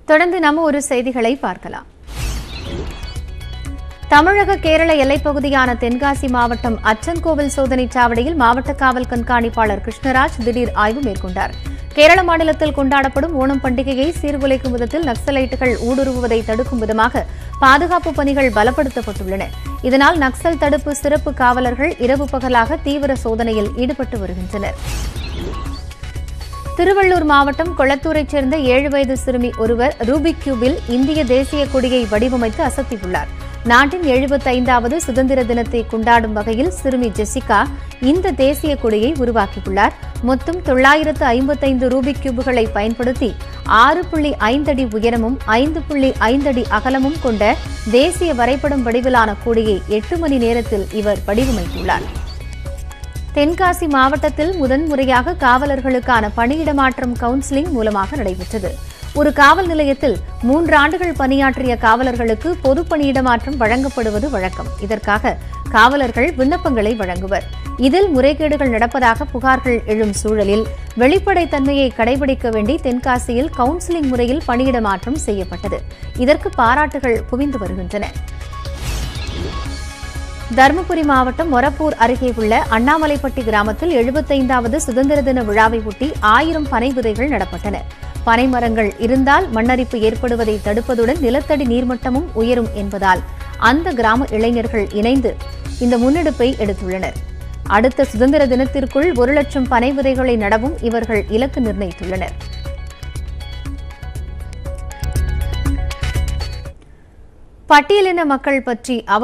தொடர்ந்து நம்ம ஒரு செய்திகளை பார்க்கலாம் தமிழக கேரள எல்லைப் பகுதியான தென்காசி மாவட்டம் அச்சன்கோவில் சோதனைச் சாவடியில் மாவட்ட காவல் கண்காணிப்பாளர் கிருஷ்ணராஜ் திடீர் ஆய்வு மேற்கொண்டார் கேரள மாநிலத்தில் கொண்டாடப்படும் ஓணம் பண்டிகையை சீர்குலைக்கும் விதத்தில் நக்சலைட்டுகள் ஊடுருவுவதை தடுக்கும் விதமாக பாதுகாப்பு பணிகள் பலப்படுத்தப்பட்டுள்ளன இதனால் நக்சல் தடுப்பு சிறப்பு காவலர்கள் இரவு பகலாக தீவிர சோதனையில் ஈடுபட்டு வருகின்றனர் திருவள்ளூர் மாவட்டம் கொளத்தூரைச் சேர்ந்த ஏழு வயது சிறுமி ஒருவர் ரூபிக் கியூபில் இந்திய தேசிய கொடியை வடிவமைத்து அசத்தியுள்ளார் நாட்டின் எழுபத்தைந்தாவது சுதந்திர தினத்தை கொண்டாடும் வகையில் சிறுமி ஜெசிகா இந்த தேசிய கொடியை உருவாக்கியுள்ளார் மொத்தம் தொள்ளாயிரத்து ஐம்பத்தைந்து ரூபிக் கியூபுகளை பயன்படுத்தி ஆறு புள்ளி ஐந்தடி உயரமும் ஐந்து புள்ளி ஐந்தடி அகலமும் கொண்ட தேசிய வரைபடம் வடிவிலான கொடியை எட்டு மணி நேரத்தில் இவர் வடிவமைத்துள்ளார் தென்காசி மாவட்டத்தில் முதன்முறையாக காவலர்களுக்கான பணியிடமாற்றம் கவுன்சிலிங் மூலமாக நடைபெற்றது ஒரு காவல் நிலையத்தில் மூன்று ஆண்டுகள் பணியாற்றிய காவலர்களுக்கு பொது பணியிடமாற்றம் வழங்கப்படுவது வழக்கம் இதற்காக காவலர்கள் விண்ணப்பங்களை வழங்குவர் இதில் முறைகேடுகள் நடப்பதாக புகார்கள் எழும் சூழலில் வெளிப்படைத்தன்மையை கடைபிடிக்க வேண்டி தென்காசியில் கவுன்சிலிங் முறையில் பணியிடமாற்றம் செய்யப்பட்டது இதற்கு பாராட்டுகள் குவிந்து வருகின்றன தருமபுரி மாவட்டம் மொரப்பூர் அருகே உள்ள அண்ணாமலைப்பட்டி கிராமத்தில் எழுபத்தைந்தாவது சுதந்திர தின விழாவை ஒட்டி ஆயிரம் பனை விதைகள் நடப்பட்டன பனை மரங்கள் இருந்தால் மண்ணரிப்பு ஏற்படுவதை தடுப்பதுடன் நிலத்தடி நீர்மட்டமும் உயரும் என்பதால் அந்த கிராம இளைஞர்கள் இணைந்து இந்த முன்னெடுப்பை எடுத்துள்ளனர் அடுத்த சுதந்திர தினத்திற்குள் ஒரு லட்சம் பனை விதைகளை நடவும் இவர்கள் இலக்கு நிர்ணயித்துள்ளனர் பட்டியலின மக்கள் பற்றி அவர்